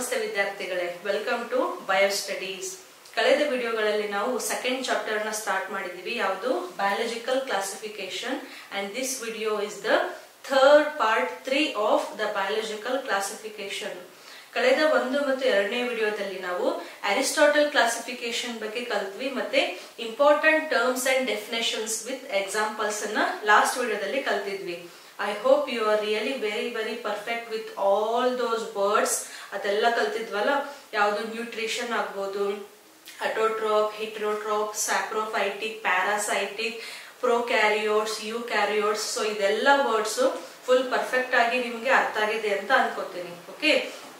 ನಮಸ್ತೆ ವಿದ್ಯಾರ್ಥಿಗಳೇ welcome to bio studies ಕಳೆದ ವಿಡಿಯೋಗಳಲ್ಲಿ ನಾವು ಸೆಕೆಂಡ್ ಚಾಪ್ಟರ್ ನ ಸ್ಟಾರ್ಟ್ ಮಾಡಿದೀವಿ ಯಾವುದು biological classification and this video is the third part three of the biological classification ಕಳೆದ ಒಂದು ಮತ್ತು ಎರಡನೇ ವಿಡಿಯೋದಲ್ಲಿ ನಾವು ಅರಿಸ್ಟಾಟಲ್ ಕ್ಲಾಸಿಫಿಕೇಶನ್ ಬಗ್ಗೆ ಕಲ್ತ್ವಿ ಮತ್ತೆ important terms and definitions with examples ಅನ್ನ ಲಾಸ್ಟ್ ವಿಡಿಯೋದಲ್ಲಿ ಕಲ್ತಿದ್ವಿ I hope you are really very very perfect with all those words ಅದೆಲ್ಲ ಕಲ್ತಿದ್ವಲ್ಲ ಯಾವುದು ನ್ಯೂಟ್ರಿಷನ್ ಆಗ್ಬೋದು autotroph heterotroph saprophytic parasitic prokaryotes eukaryotes so ಇದೆಲ್ಲ ವರ್ಡ್ಸ್ ಫುಲ್ ಪರ್ಫೆಕ್ಟ್ ಆಗಿ ನಿಮ್ಗೆ ಅರ್ಥ ಆಗಿದೆ ಅಂತ ಅನ್ಕೋತೀನಿ okay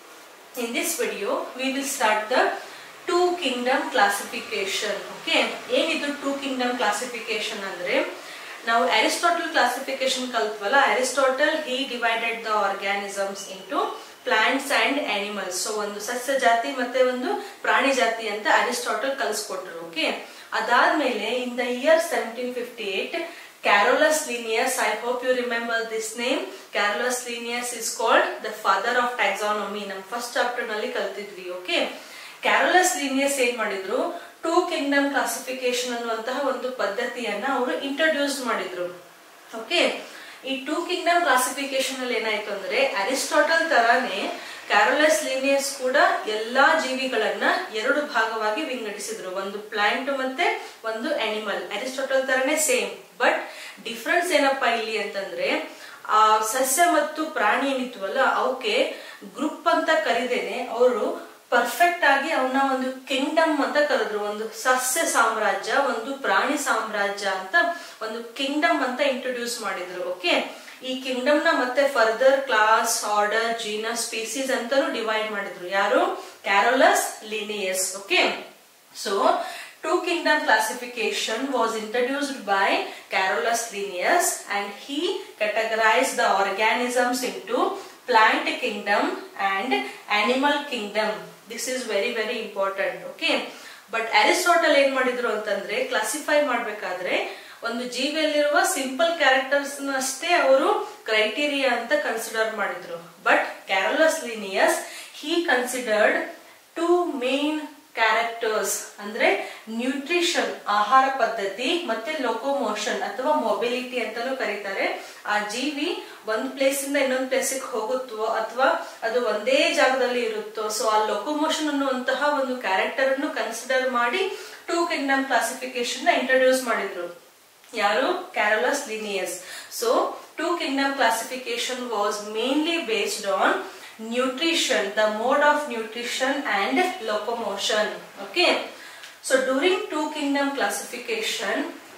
in this video we will start the two kingdom classification okay ಏನಿದು ಟೂ ಕಿಂಗ್ಡಮ್ ಕ್ಲಾಸಿಫಿಕೇಶನ್ ಅಂದ್ರೆ ನಾವು ಅರಿಸ್ಟಾಟಲ್ ಕ್ಲಾಸಿಫಿಕೇಶನ್ ಕಲ್ತ್ವಲ್ಲ Aristotle he divided the organisms into plants and animals so ಒಂದು ಸಸ್ಯ ಜಾತಿ ಮತ್ತೆ ಒಂದು ಪ್ರಾಣಿ ಜಾತಿ ಅಂತ ಅರಿಸ್ಟಾಟಲ್ ಕಲಿಸ್ಕೊಟ್ರು ಓಕೆ ಅದಾದ್ಮೇಲೆ in the year seventeen fifty eight Carolus Linnaeus, I hope you remember this name. Carolus Linnaeus is called the father of taxonomy. ನಮ್ಮ ಫಸ್ಟ್ ಚಾಪ್ಟರ್ ನಲ್ಲಿ ಕಲ್ತಿದ್ವಿ ಓಕೆ ಕ್ಯಾರೋಲಸ್ ಲೀನಿಯಸ್ ಏನ್ ಮಾಡಿದ್ರು ಟೂ ಕಿಂಗ್ಡಮ್ ಕ್ಲಾಸಿಫಿಕೇಶನ್ ಅನ್ನುವಂತಹ ಒಂದು ಪದ್ಧತಿಯನ್ನ ಅವರು ಇಂಟ್ರೊಡ್ಯೂಸ್ ಮಾಡಿದ್ರು ಓಕೆ ಈ ಟೂ ಕಿಂಗ್ಡಮ್ ಕ್ಲಾಸಿಫಿಕೇಶನ್ ಅಲ್ಲಿ ಏನಾಯ್ತು ಅಂದ್ರೆ ಅರಿಸ್ಟಾಟಲ್ ತರಾನೇ ಕ್ಯಾರೋಲಸ್ ಲೀನಿಯಸ್ ಕೂಡ ಎಲ್ಲಾ ಜೀವಿಗಳನ್ನ ಎರಡು ಭಾಗವಾಗಿ ವಿಂಗಡಿಸಿದ್ರು ಒಂದು ಪ್ಲಾಂಟ್ ಮತ್ತೆ ಒಂದು ಅನಿಮಲ್ ಅರಿಸ್ಟಾಟಲ್ ತರನೇ ಸೇಮ್ ಬಟ್ ಡಿಫ್ರೆನ್ಸ್ ಏನಪ್ಪಾ ಇಲ್ಲಿ ಅಂತಂದ್ರೆ ಆ ಸಸ್ಯ ಮತ್ತು ಪ್ರಾಣಿ ಏನಿತ್ವಲ್ಲ ಅವಕ್ಕೆ ಗ್ರೂಪ್ ಅಂತ ಕರಿದೇನೆ ಅವರು ಪರ್ಫೆಕ್ಟ್ ಆಗಿ ಅವನ್ನ ಒಂದು ಕಿಂಗ್ಡಮ್ ಅಂತ ಕರೆದ್ರು ಒಂದು ಸಸ್ಯ ಸಾಮ್ರಾಜ್ಯ ಒಂದು ಪ್ರಾಣಿ ಸಾಮ್ರಾಜ್ಯ ಅಂತ ಒಂದು ಕಿಂಗ್ಡಮ್ ಅಂತ ಇಂಟ್ರೊಡ್ಯೂಸ್ ಮಾಡಿದ್ರು ಓಕೆ ಈ ಕಿಂಗ್ಡಮ್ ನ ಮತ್ತೆ further class order genus species ಅಂತಾನು ಡಿವೈಡ್ ಮಾಡಿದ್ರು ಯಾರು Carolus Linnaeus okay so two kingdom classification was introduced by Carolus Linnaeus and he categorized the organisms into plant kingdom and animal kingdom this is very very important okay but Aristotle ಏನ್ ಮಾಡಿದ್ರು ಅಂತಂದ್ರೆ classify ಮಾಡ್ಬೇಕಾದ್ರೆ ಒಂದು ಜೀವಿಯಲ್ಲಿರುವ simple characters ಅಷ್ಟೇ ಅವರು criteria ಅಂತ consider ಮಾಡಿದ್ರು but Carolus Linnaeus he considered two main characters ಅಂದ್ರೆ ನ್ಯೂಟ್ರಿಷನ್ ಆಹಾರ ಪದ್ಧತಿ ಮತ್ತೆ ಲೊಕೋಮೋಷನ್ ಅಥವಾ ಮೊಬಿಲಿಟಿ ಅಂತಾನೂ ಕರೀತಾರೆ ಆ ಜೀವಿ ಒಂದ್ ಪ್ಲೇಸ್ ಇಂದ ಇನ್ನೊಂದ್ ಪ್ಲೇಸಿಗೆ ಹೋಗುತ್ತೋ ಅಥವಾ ಅದು ಒಂದೇ ಜಾಗದಲ್ಲಿ ಇರುತ್ತೋ ಸೊ ಆ ಲೊಕೋಮೋಷನ್ ಅನ್ನುವಂತಹ ಒಂದು ಕ್ಯಾರೆಕ್ಟರ್ ಅನ್ನು ಕನ್ಸಿಡರ್ ಮಾಡಿ ಟೂ ಕಿಂಗ್ಡಮ್ ಕ್ಲಾಸಿಫಿಕೇಶನ್ ನ ಇಂಟ್ರೊಡ್ಯೂಸ್ ಮಾಡಿದ್ರು ಯಾರು Carolus Linnaeus so two kingdom classification was mainly based on nutrition the mode of nutrition and locomotion okay so during two kingdom classification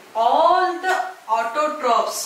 all the autotrophs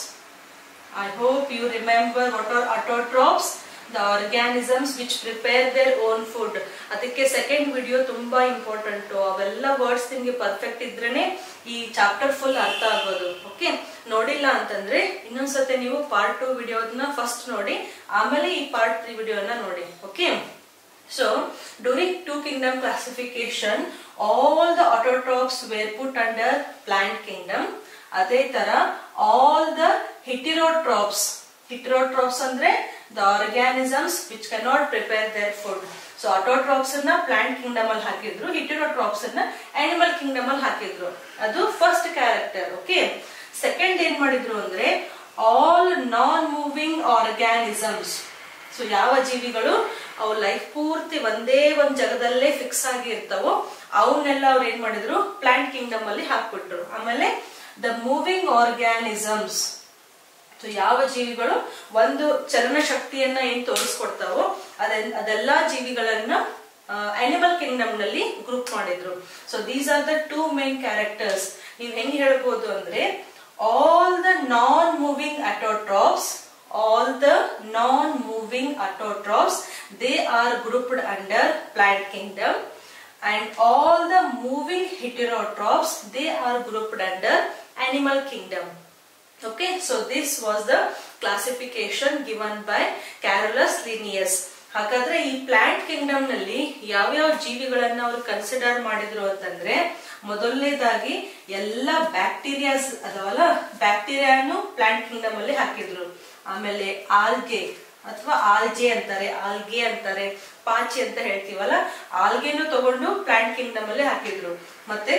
i hope you remember what are autotrophs the organisms which prepare their own food ಅದಕ್ಕೆ second video ತುಂಬಾ important ಅವೆಲ್ಲ words ನಿಮ್ಗೆ perfect ಇದ್ರೇನೆ ಈ chapter full ಅರ್ಥ ಆಗೋದು okay ನೋಡಿಲ್ಲ ಅಂತಂದ್ರೆ ಇನ್ನೊಂದ್ಸತಿ ನೀವು ಪಾರ್ಟ್ ಟು ವಿಡಿಯೋನ ಫಸ್ಟ್ ನೋಡಿ ಆಮೇಲೆ ಈ ಪಾರ್ಟ್ ತ್ರೀ ವಿಡಿಯೋನ ನೋಡಿ okay so during two kingdom classification all the autotrophs were put under plant kingdom ಅದೇ ತರ ಆಲ್ ದ ಹಿಟಿರೋಟ್ರಾಪ್ಸ್ ಹಿಟಿರೋಟ್ರಾಪ್ಸ್ ಅಂದ್ರೆ the organisms which cannot prepare their food so autotrophs ಅನ್ನ ಪ್ಲಾಂಟ್ ಕಿಂಗ್ಡಮ್ ಅಲ್ಲಿ ಹಾಕಿದ್ರು heterotrophs ಅನ್ನ animal Kingdom ಅಲ್ಲಿ ಹಾಕಿದ್ರು ಅದು ಫಸ್ಟ್ ಕ್ಯಾರೆಕ್ಟರ್ ಓಕೆ ಸೆಕೆಂಡ್ ಏನ್ ಮಾಡಿದ್ರು ಅಂದ್ರೆ all non moving organisms so ಯಾವ ಜೀವಿಗಳು ಅವು ಲೈಫ್ ಪೂರ್ತಿ ಒಂದೇ ಒಂದ್ ಜಾಗದಲ್ಲೇ ಫಿಕ್ಸ್ ಆಗಿ ಇರ್ತಾವೋ ಅವನ್ನೆಲ್ಲ ಅವ್ರು ಏನ್ ಮಾಡಿದ್ರು ಪ್ಲಾಂಟ್ ಕಿಂಗ್ಡಮ್ ಅಲ್ಲಿ ಹಾಕ್ಬಿಟ್ರು ಆಮೇಲೆ ದ ಮೂವಿಂಗ್ ಆರ್ಗ್ಯಾನಿಸಮ್ಸ್ ಸೊ ಯಾವ ಜೀವಿಗಳು ಒಂದು ಚಲನ ಶಕ್ತಿಯನ್ನ ಏನ್ ತೋರಿಸ್ಕೊಡ್ತಾವೋ ಅದೆ ಅದೆಲ್ಲಾ ಜೀವಿಗಳನ್ನ ಅನಿಮಲ್ ಕಿಂಗ್ಡಮ್ ನಲ್ಲಿ ಗ್ರೂಪ್ ಮಾಡಿದ್ರು so these are the two main characters ನೀವ್ ಹೆಂಗ್ ಹೇಳ್ಬೋದು ಅಂದ್ರೆ all the non moving autotrophs all the non moving autotrophs they are grouped under plant kingdom and all the moving heterotrophs they are grouped under animal kingdom okay so this was the classification given by carolus linnaeus ಹಾಗಾದ್ರೆ ಈ plant Kingdom ನಲ್ಲಿ ಯಾವ್ಯಾವ ಜೀವಿಗಳನ್ನ ಅವರು consider ಮಾಡಿದ್ರು ಅಂತಂದ್ರೆ ಮೊದಲನೇದಾಗಿ ಎಲ್ಲ ಬ್ಯಾಕ್ಟೀರಿಯಾಸ್ ಅದಾವಲ್ಲ ಬ್ಯಾಕ್ಟೀರಿಯಾನು ಪ್ಲಾಂಟ್ ಕಿಂಗ್ಡಮ್ ಅಲ್ಲಿ ಹಾಕಿದ್ರು ಆಮೇಲೆ ಆಲ್ಗೆ ಅಥವಾ ಆಲ್ಜೆ ಅಂತಾರೆ ಆಲ್ಗೆ ಅಂತಾರೆ ಪಾಚಿ ಅಂತ ಹೇಳ್ತೀವಲ್ಲ ಆಲ್ಗೆನು ತಗೊಂಡು ಪ್ಲಾಂಟ್ ಕಿಂಗ್ಡಮ್ ಅಲ್ಲಿ ಹಾಕಿದ್ರು ಮತ್ತೆ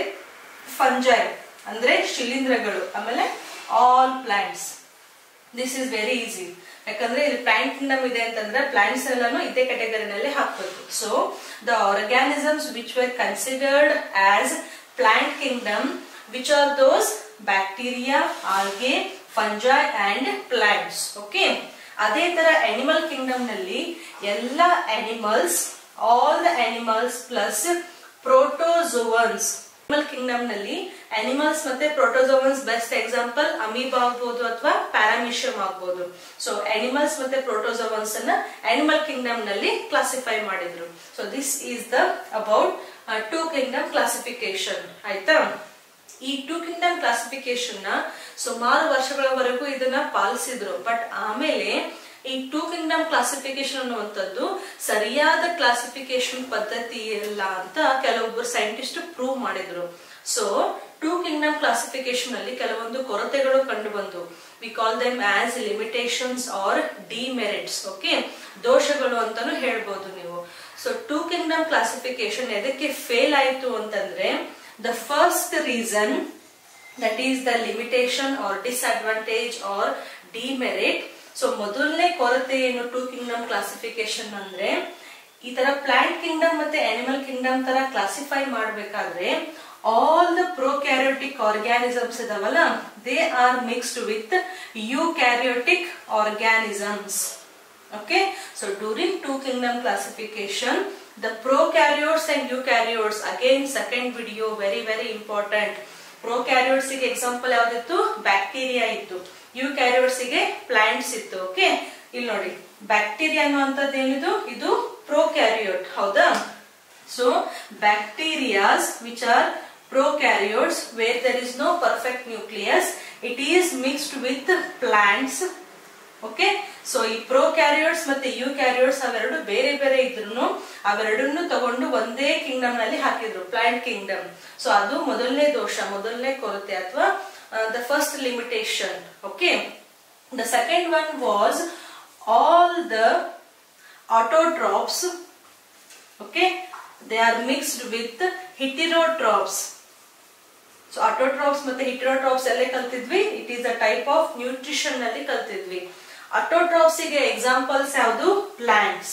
ಫಂಜೈ ಅಂದ್ರೆ ಶಿಲೀಂಧ್ರಗಳು ಆಮೇಲೆ all plants this is very easy ಯಾಕಂದ್ರೆ ಇಲ್ಲಿ ಪ್ಲಾಂಟ್ ಕಿಂಗ್ಡಮ್ ಇದೆ ಅಂತಂದ್ರೆ ಪ್ಲಾಂಟ್ಸ್ ಎಲ್ಲಾನು ಇದೇ ಕೆಟಗರಿನಲ್ಲಿ ಹಾಕ್ಬೇಕು so the organisms which were considered as plant kingdom which are those bacteria algae fungi and plants okay ಅದೇ ತರ ಅನಿಮಲ್ ಕಿಂಗ್ಡಮ್ ನಲ್ಲಿ ಎಲ್ಲ animals all the animals plus protozoans animal kingdom ನಲ್ಲಿ ಅನಿಮಲ್ಸ್ ಮತ್ತೆ ಪ್ರೋಟೋಸೋವನ್ಸ್ ಬೆಸ್ಟ್ ಎಕ್ಸಾಂಪಲ್ ಅಮೀಬ್ ಆಗ್ಬೋದು ಅಥವಾ paramecium ಆಗ್ಬೋದು so animals ಮತ್ತೆ ಪ್ರೋಟೋಸೋವನ್ಸ್ ಅನ್ನ ಅನಿಮಲ್ ಕಿಂಗ್ಡಮ್ ನಲ್ಲಿ ಕ್ಲಾಸಿಫೈ ಮಾಡಿದ್ರು so this is the about two kingdom classification ಆಯ್ತಾ ಈ ಟೂ ಕಿಂಗ್ಡಮ್ ಕ್ಲಾಸಿಫಿಕೇಶನ್ ನ ಸುಮಾರು ವರ್ಷಗಳವರೆಗೂ ಇದನ್ನ ಪಾಲಿಸಿದ್ರು ಬಟ್ ಆಮೇಲೆ ಈ ಟೂ ಕಿಂಗ್ಡಮ್ ಕ್ಲಾಸಿಫಿಕೇಶನ್ ಅನ್ನುವಂಥದ್ದು ಸರಿಯಾದ ಕ್ಲಾಸಿಫಿಕೇಶನ್ ಪದ್ಧತಿ ಇಲ್ಲ ಅಂತ ಕೆಲವೊಬ್ಬರು ಸೈಂಟಿಸ್ಟ್ ಪ್ರೂವ್ ಮಾಡಿದ್ರು ಸೊ ಟೂ ಕಿಂಗ್ಡಮ್ ಕ್ಲಾಸಿಫಿಕೇಶನ್ ಅಲ್ಲಿ ಕೆಲವೊಂದು ಕೊರತೆಗಳು ಕಂಡು ಬಂದು we call them as limitations or demerits okay ದೋಷಗಳು ಅಂತಾನು ಹೇಳ್ಬೋದು ನೀವು ಸೊ ಟೂ ಕಿಂಗ್ಡಮ್ ಕ್ಲಾಸಿಫಿಕೇಶನ್ ಎದಕ್ಕೆ ಫೇಲ್ ಆಯ್ತು ಅಂತಂದ್ರೆ the first reason that is the limitation or disadvantage or demerit so ಮೊದಲನೇ ಕೊರತೆ ಏನು ಟೂ ಕಿಂಗ್ಡಮ್ ಕ್ಲಾಸಿಫಿಕೇಶನ್ ಅಂದ್ರೆ ಈ ತರ ಪ್ಲಾಂಟ್ ಕಿಂಗ್ಡಮ್ ಮತ್ತೆ ಅನಿಮಲ್ ಕಿಂಗ್ಡಮ್ ತರ ಕ್ಲಾಸಿಫೈ ಮಾಡ್ಬೇಕಾದ್ರೆ ಆಲ್ ದ ಪ್ರೊಕ್ಯಾರಿಯೋಟಿಕ್ ಆರ್ಗ್ಯಾನಿಸಮ್ಸ್ ಇದಾವಲ್ಲ they are mixed with eukaryotic organisms okay so during two kingdom classification the prokaryotes and eukaryotes again second video very very important prokaryotes ಗೆ example ಯಾವ್ದಿತ್ತು bacteria ಇತ್ತು eukaryotes ಗೆ plants ಇತ್ತು okay ಇಲ್ಲಿ ನೋಡಿ bacteria ಅನ್ನುವಂಥದ್ದು ಏನಿದು ಇದು ಪ್ರೊಕ್ಯಾರಿಯೋಟ್ ಹೌದಾ so bacterias which are prokaryotes where there is no perfect nucleus it is mixed with plants okay so ಈ ಪ್ರೊಕ್ಯಾರಿಯೋಟ್ಸ್ ಮತ್ತೆ ಯು ಕ್ಯಾರಿಯೋಟ್ಸ್ ಅವೆರಡು ಬೇರೆ ಬೇರೆ ಇದ್ರು ಅವೆರಡನ್ನು ತಗೊಂಡು ಒಂದೇ ಕಿಂಗ್ಡಮ್ ನಲ್ಲಿ ಹಾಕಿದ್ರು ಪ್ಲಾಂಟ್ ಕಿಂಗ್ಡಮ್ ಸೊ ಅದು ಮೊದಲನೇ ದೋಷ ಮೊದಲನೇ ಕೊರತೆ ಅಥವಾ the first limitation okay the second one was all the autotrophs okay they are mixed with heterotrophs so autotrophs ಮತ್ತೆ ಹಿಟರೋಟ್ರಾಪ್ಸ್ ಎಲ್ಲೇ ಕಲ್ತಿದ್ವಿ it is a type of nutrition ನಲ್ಲಿ ಕಲ್ತಿದ್ವಿ ಅಟೋಟ್ರಾಪ್ಸ್ ಗೆ ಎಕ್ಸಾಂಪಲ್ಸ್ ಯಾವುದು ಪ್ಲಾಂಟ್ಸ್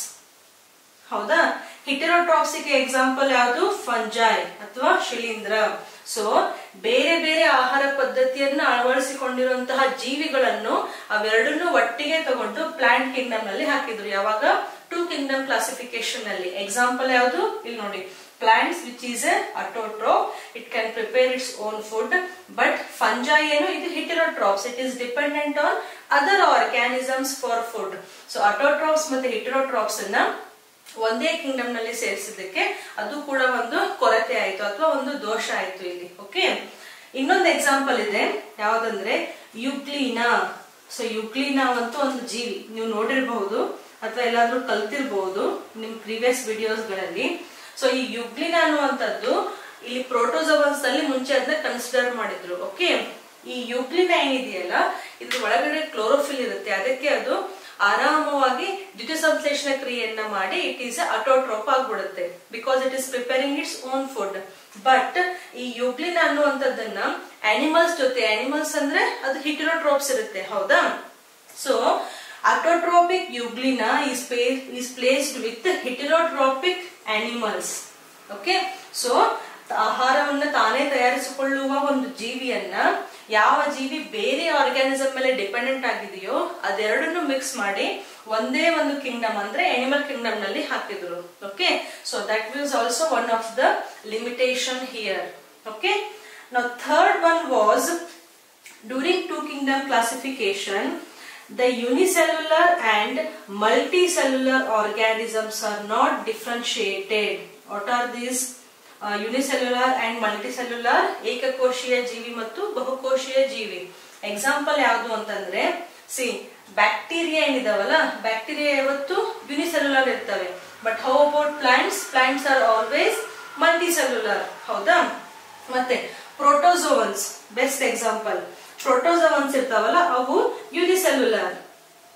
ಹೌದಾ ಹಿಟರೋಟ್ರಾಪ್ಸ್ ಗೆ ಎಕ್ಸಾಂಪಲ್ ಯಾವುದು ಫಂಜಾಯ್ ಅಥವಾ ಶಿಲೀಂಧ್ರ ಸೊ ಬೇರೆ ಬೇರೆ ಆಹಾರ ಪದ್ಧತಿಯನ್ನ ಅಳವಡಿಸಿಕೊಂಡಿರುವಂತಹ ಜೀವಿಗಳನ್ನು ಅವೆರಡನ್ನು ಒಟ್ಟಿಗೆ ತಗೊಂಡು ಪ್ಲಾಂಟ್ ಕಿಂಗ್ಡಮ್ ನಲ್ಲಿ ಹಾಕಿದ್ರು ಯಾವಾಗ ಟೂ ಕಿಂಗ್ಡಮ್ ಕ್ಲಾಸಿಫಿಕೇಶನ್ ನಲ್ಲಿ ಎಕ್ಸಾಂಪಲ್ ಯಾವುದು ಇಲ್ಲಿ ನೋಡಿ plants which is a autotroph it can prepare its own food but fungi ಏನು ಇದು heterotrophs it is dependent on other organisms for food so autotrophs ಮತ್ತೆ heterotrophs ಅನ್ನ ಒಂದೇ ಕಿಂಗ್ಡಮ್ ನಲ್ಲಿ ಸೇರಿಸಿದ್ದಕ್ಕೆ ಅದು ಕೂಡ ಒಂದು ಕೊರತೆ ಆಯ್ತು ಅಥವಾ ಒಂದು ದೋಷ ಆಯ್ತು ಇಲ್ಲಿ ಓಕೆ ಇನ್ನೊಂದು ಎಕ್ಸಾಂಪಲ್ ಇದೆ ಯಾವ್ದಂದ್ರೆ ಯುಗ್ಲೀನಾ ಸೊ ಯುಗ್ಲೀನಾ ಅಂತೂ ಒಂದು ಜೀವಿ ನೀವು ನೋಡಿರಬಹುದು ಅಥವಾ ಎಲ್ಲಾದ್ರೂ ಕಲ್ತಿರ್ಬಹುದು ನಿಮ್ ಪ್ರೀವಿಯಸ್ ವಿಡಿಯೋಸ್ ಗಳಲ್ಲಿ ಸೊ ಈ ಯುಗ್ಲಿನ ಅನ್ನುವಂಥದ್ದು ಇಲ್ಲಿ ಪ್ರೋಟೋಸೋವನ್ಸ್ ಅಲ್ಲಿ ಮುಂಚೆ ಅದನ್ನ ಕನ್ಸಿಡರ್ ಮಾಡಿದ್ರು ಓಕೆ ಈ ಯುಗ್ಲಿನ ಏನಿದೆಯಲ್ಲ ಇದ್ರ ಒಳಗಡೆ ಕ್ಲೋರೋಫಿಲ್ ಇರುತ್ತೆ ಅದಕ್ಕೆ ಅದು ಆರಾಮವಾಗಿ ದ್ಯುತಿಸಂಶ್ಲೇಷಣ ಕ್ರಿಯೆಯನ್ನ ಮಾಡಿ ಇಟ್ ಈಸ್ ಅಟೋಟ್ರೋಪ್ ಆಗ್ಬಿಡುತ್ತೆ because it is preparing its own food but ಈ ಯುಗ್ಲಿನ ಅನ್ನುವಂಥದ್ದನ್ನ ಅನಿಮಲ್ಸ್ ಜೊತೆ ಅನಿಮಲ್ಸ್ ಅಂದ್ರೆ ಅದು ಹಿಟಿರೋಟ್ರೋಪ್ಸ್ ಇರುತ್ತೆ ಹೌದಾ so autotrophic euglena is is placed with heterotropic animals okay so ಆಹಾರವನ್ನ ತಾನೇ ತಯಾರಿಸಿಕೊಳ್ಳುವ ಒಂದು ಜೀವಿಯನ್ನ ಯಾವ ಜೀವಿ ಬೇರೆ ಆರ್ಗ್ಯಾನಿಸಮ್ ಮೇಲೆ ಡಿಪೆಂಡೆಂಟ್ ಆಗಿದೆಯೋ ಅದೆರಡನ್ನು ಮಿಕ್ಸ್ ಮಾಡಿ ಒಂದೇ ಒಂದು ಕಿಂಗ್ಡಮ್ ಅಂದ್ರೆ ಅನಿಮಲ್ ಕಿಂಗ್ಡಮ್ ನಲ್ಲಿ ಹಾಕಿದ್ರು okay so that was also one of the limitation here okay ನಾವು third one was during two kingdom classification the unicellular and multicellular organisms are not differentiated. What are these? Uh, unicellular and multicellular ಏಕಕೋಶೀಯ ಜೀವಿ ಮತ್ತು ಬಹುಕೋಶೀಯ ಜೀವಿ example ಯಾವುದು ಅಂತಂದ್ರೆ see bacteria ಏನಿದಾವಲ್ಲ bacteria ಯಾವತ್ತು ಯುನಿಸೆಲ್ಯುಲರ್ ಇರ್ತವೆ but how about plants plants are always multicellular ಹೌದಾ ಮತ್ತೆ ಪ್ರೋಟೋಸೋವನ್ಸ್ ಬೆಸ್ಟ್ ಎಕ್ಸಾಂಪಲ್ ಪ್ರೋಟೋಸೋವನ್ಸ್ ಇರ್ತಾವಲ್ಲ ಅವು ಯುನಿಸೆಲ್ಯುಲರ್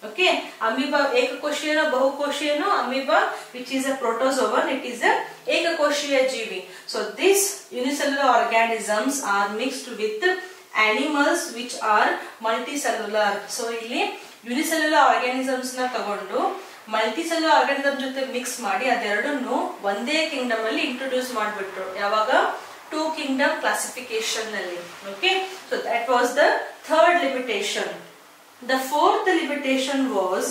okay amoeba ಏಕಕೋಶೀಯನೋ ಬಹುಕೋಶೀಯನೋ amoeba which is a protozoan it is a ಏಕಕೋಶೀಯ ಜೀವಿ so these unicellular organisms are mixed with animals which are multicellular so ಇಲ್ಲಿ unicellular organisms ನ ತಗೊಂಡು ಮಲ್ಟಿಸೆಲ್ಯುಲರ್ ಆರ್ಗ್ಯಾನಿಸಮ್ ಜೊತೆ ಮಿಕ್ಸ್ ಮಾಡಿ ಅದೆರಡನ್ನು ಒಂದೇ ಕಿಂಗ್ಡಮ್ ಅಲ್ಲಿ ಇಂಟ್ರೊಡ್ಯೂಸ್ ಮಾಡಿಬಿಟ್ರು ಯಾವಾಗ ಟೂ ಕಿಂಗ್ಡಮ್ ಕ್ಲಾಸಿಫಿಕೇಶನ್ ನಲ್ಲಿ okay so that was the third limitation The fourth limitation was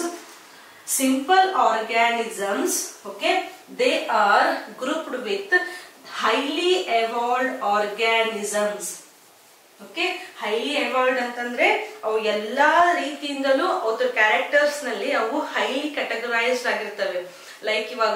simple organisms, okay, they are grouped with highly evolved organisms. Okay highly evolved ಅಂತಂದ್ರೆ ಅವು ಎಲ್ಲಾ ರೀತಿಯಿಂದಲೂ ಅದ್ರ ಕ್ಯಾರೆಕ್ಟರ್ಸ್ ನಲ್ಲಿ ಅವು ಹೈಲಿ ಕ್ಯಾಟಗರೈಸ್ಡ್ ಆಗಿರ್ತವೆ ಲೈಕ್ ಇವಾಗ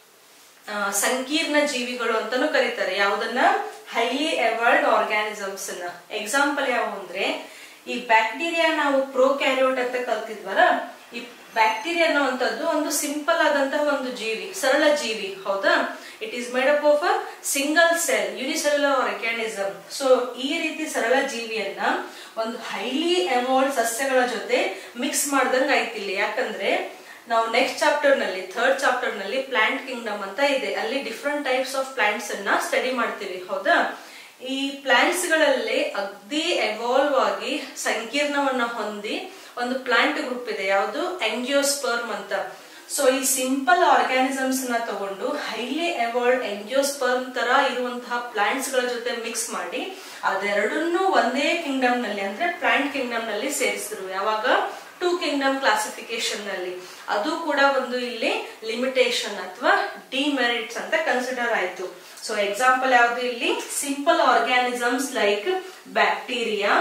ಆ, ಸಂಕೀರ್ಣ ಜೀವಿಗಳು ಅಂತಾನು ಕರೀತಾರೆ ಯಾವುದನ್ನ ಹೈಲಿ ಎವಾಲ್ಡ್ ಆರ್ಗ್ಯಾನಿಸಮ್ಸ್ ಅನ್ನ ಎಕ್ಸಾಂಪಲ್ ಯಾವ ಅಂದ್ರೆ ಈ ಬ್ಯಾಕ್ಟೀರಿಯಾ ನಾವು ಪ್ರೋಕ್ಯಾರಿಯೋಟ್ ಅಂತ ಕಲ್ತಿದ್ವಲ್ಲ ಈ ಬ್ಯಾಕ್ಟೀರಿಯಾ ಅನ್ನುವಂಥದ್ದು ಒಂದು ಸಿಂಪಲ್ ಆದಂತಹ ಒಂದು ಜೀವಿ ಸರಳ ಜೀವಿ ಹೌದಾ it is made up of a single cell unicellular organism so ಈ ರೀತಿ ಸರಳ ಜೀವಿಯನ್ನ ಒಂದು ಹೈಲಿ ಎವಾಲ್ಡ್ ಸಸ್ಯಗಳ ಜೊತೆ ಮಿಕ್ಸ್ ಮಾಡ್ದಂಗ ಆಯ್ತಿಲ್ಲ ಯಾಕಂದ್ರೆ ನಾವು ನೆಕ್ಸ್ಟ್ ಚಾಪ್ಟರ್ ನಲ್ಲಿ ಥರ್ಡ್ ಚಾಪ್ಟರ್ ನಲ್ಲಿ ಪ್ಲಾಂಟ್ ಕಿಂಗ್ಡಮ್ ಅಂತ ಇದೆ ಅಲ್ಲಿ ಡಿಫ್ರೆಂಟ್ ಟೈಪ್ಸ್ ಆಫ್ ಪ್ಲಾಂಟ್ಸ್ ಅನ್ನ ಸ್ಟಡಿ ಮಾಡ್ತೀವಿ ಹೌದಾ ಈ ಪ್ಲಾಂಟ್ಸ್ ಗಳಲ್ಲಿ ಅಗ್ದಿ ಎವಾಲ್ವ್ ಆಗಿ ಸಂಕೀರ್ಣವನ್ನ ಹೊಂದಿ ಒಂದು ಪ್ಲಾಂಟ್ ಗ್ರೂಪ್ ಇದೆ ಯಾವುದು ಎಂಜಿಯೋಸ್ಪರ್ಮ್ ಅಂತ ಸೊ ಈ ಸಿಂಪಲ್ ಆರ್ಗ್ಯಾನಿಸಮ್ಸ್ ನ ತಗೊಂಡು ಹೈಲಿ ಎವಾಲ್ಡ್ ಎಂಜಿಯೋಸ್ಪರ್ಮ್ ತರ ಇರುವಂತಹ ಪ್ಲಾಂಟ್ಸ್ ಗಳ ಜೊತೆ ಮಿಕ್ಸ್ ಮಾಡಿ ಅದೆರಡನ್ನೂ ಒಂದೇ ಕಿಂಗ್ಡಮ್ ನಲ್ಲಿ ಅಂದ್ರೆ ಪ್ಲಾಂಟ್ ಕಿಂಗ್ಡಮ್ ನಲ್ಲಿ ಸೇರಿಸಿದ್ರು ಯಾವಾಗ ಟೂ ಕಿಂಗ್ಡಮ್ ಕ್ಲಾಸಿಫಿಕೇಶನ್ ನಲ್ಲಿ ಅದು ಕೂಡ ಒಂದು ಇಲ್ಲಿ ಲಿಮಿಟೇಷನ್ ಅಥವಾ ಡಿಮೆರಿಟ್ಸ್ ಅಂತ ಕನ್ಸಿಡರ್ ಆಯ್ತು ಸೊ ಎಕ್ಸಾಂಪಲ್ ಯಾವುದು ಇಲ್ಲಿ simple organisms like bacteria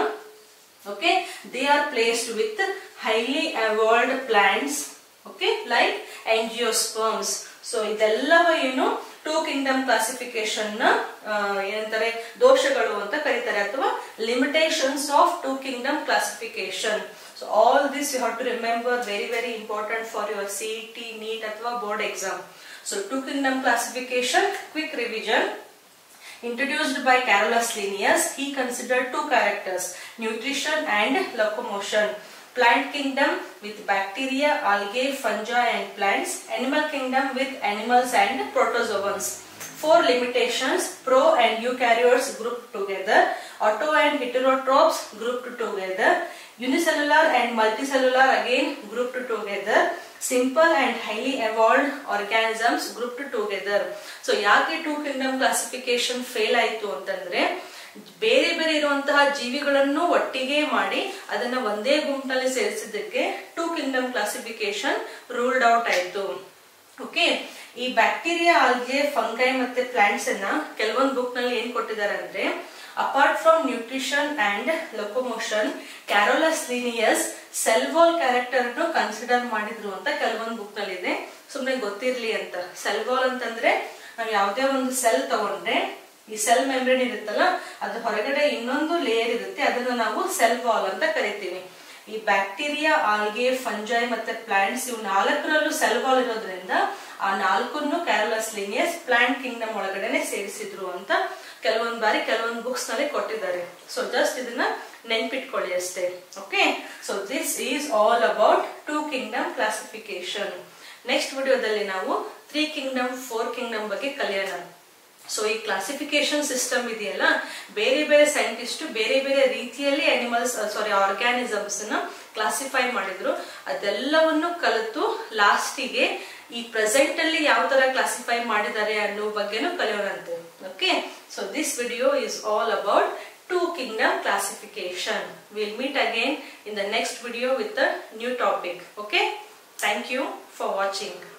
okay they are placed with highly evolved plants okay like angiosperms so ಇದೆಲ್ಲವ ಏನು ಟೂ ಕಿಂಗ್ಡಮ್ ಕ್ಲಾಸಿಫಿಕೇಶನ್ ನ ಆ, ಏನಂತಾರೆ ದೋಷಗಳು ಅಂತ ಕರೀತಾರೆ ಅಥವಾ limitations of two kingdom classification so all this you have to remember very very important for your C T NEET ಅಥವಾ board exam so two kingdom classification quick revision Introduced by Carolus Linnaeus, he considered two characters, nutrition and locomotion. Plant kingdom with bacteria, algae, fungi and plants. Animal kingdom with animals and protozoans. Four limitations, pro and eukaryotes grouped together, auto and heterotrophs grouped together, unicellular and multicellular again grouped together, simple and highly evolved organisms grouped together. So ಯಾಕೆ two kingdom classification fail ಆಯ್ತು ಅಂತಂದ್ರೆ ಬೇರೆ ಬೇರೆ ಇರುವಂತಹ ಜೀವಿಗಳನ್ನು ಒಟ್ಟಿಗೆ ಮಾಡಿ ಅದನ್ನ ಒಂದೇ ಗುಂಪಿನಲ್ಲಿ ಸೇರಿಸಿದ್ದಕ್ಕೆ two kingdom classification ruled out okay ಓಕೆ ಈ ಬ್ಯಾಕ್ಟೀರಿಯಾ ಆಲ್ಗೆ ಫಂಗೈ ಮತ್ತೆ ಪ್ಲಾಂಟ್ಸ್ ಅನ್ನ ಕೆಲವೊಂದು ಬುಕ್ ನಲ್ಲಿ ಏನ್ ಕೊಟ್ಟಿದ್ದಾರೆ ಅಂದ್ರೆ apart from nutrition and locomotion Carolus Linnaeus cell wall character ಅನ್ನು ಕನ್ಸಿಡರ್ ಮಾಡಿದ್ರು ಅಂತ ಕೆಲವೊಂದು ಬುಕ್ ನಲ್ಲಿ ಇದೆ ಸುಮ್ನೆ ಗೊತ್ತಿರ್ಲಿ ಅಂತ ಸೆಲ್ ವಾಲ್ ಅಂತಂದ್ರೆ ನಾವು ಯಾವುದೇ ಒಂದು ಸೆಲ್ ತಗೊಂಡ್ರೆ ಈ ಸೆಲ್ ಮೆಂಬ್ರೇನ್ ಇರುತ್ತಲ್ಲ ಅದ್ರ ಹೊರಗಡೆ ಇನ್ನೊಂದು ಲೇಯರ್ ಇರುತ್ತೆ ಅದನ್ನ ನಾವು ಸೆಲ್ ವಾಲ್ ಅಂತ ಕರಿತೀವಿ ಈ ಬ್ಯಾಕ್ಟೀರಿಯಾ ಆಲ್ಗೆ ಫಂಜೈ ಮತ್ತೆ ಪ್ಲಾಂಟ್ಸ್ ಇವು ನಾಲ್ಕರಲ್ಲೂ ಸೆಲ್ ವಾಲ್ ಇರೋದ್ರಿಂದ ಆ ನಾಲ್ಕನ್ನು ಕ್ಯಾರಲಸ್ ಲಿನಿಯಸ್ ಪ್ಲಾಂಟ್ ಕಿಂಗ್ಡಮ್ ಒಳಗಡೆನೆ ಸೇರಿಸಿದ್ರು ಅಂತ ಕೆಲವೊಂದ್ ಬಾರಿ ಕೆಲವೊಂದು ಬುಕ್ಸ್ ನಲ್ಲಿ ಕೊಟ್ಟಿದ್ದಾರೆ ಸೊ ಜಸ್ಟ್ ಇದನ್ನ ನೆನ್ಪಿಟ್ಕೊಳ್ಳಿ ಅಷ್ಟೇ okay so this is all about two kingdom classification next ವಿಡಿಯೋದಲ್ಲಿ ನಾವು ತ್ರೀ ಕಿಂಗ್ಡಮ್ ಫೋರ್ ಕಿಂಗ್ಡಮ್ ಬಗ್ಗೆ ಕಲಿಯೋಣ ಸೊ ಈ ಕ್ಲಾಸಿಫಿಕೇಶನ್ ಸಿಸ್ಟಮ್ ಇದೆಯಲ್ಲ ಬೇರೆ ಬೇರೆ ಸೈಂಟಿಸ್ಟ್ ಬೇರೆ ಬೇರೆ ರೀತಿಯಲ್ಲಿ ಅನಿಮಲ್ಸ್ ಸಾರಿ ಆರ್ಗ್ಯಾನಿಸಮ್ಸ್ ನ ಕ್ಲಾಸಿಫೈ ಮಾಡಿದ್ರು ಅದೆಲ್ಲವನ್ನು ಕಲಿತು ಲಾಸ್ಟಿಗೆ ಈ ಪ್ರೆಸೆಂಟ್ ಅಲ್ಲಿ ಯಾವ ತರ ಕ್ಲಾಸಿಫೈ ಮಾಡಿದ್ದಾರೆ ಅನ್ನೋ ಬಗ್ಗೆನೂ ಕಲಿಯೋಣಂತೆ okay so this video is all about two kingdom classification we'll meet again in the next video with a new topic okay thank you for watching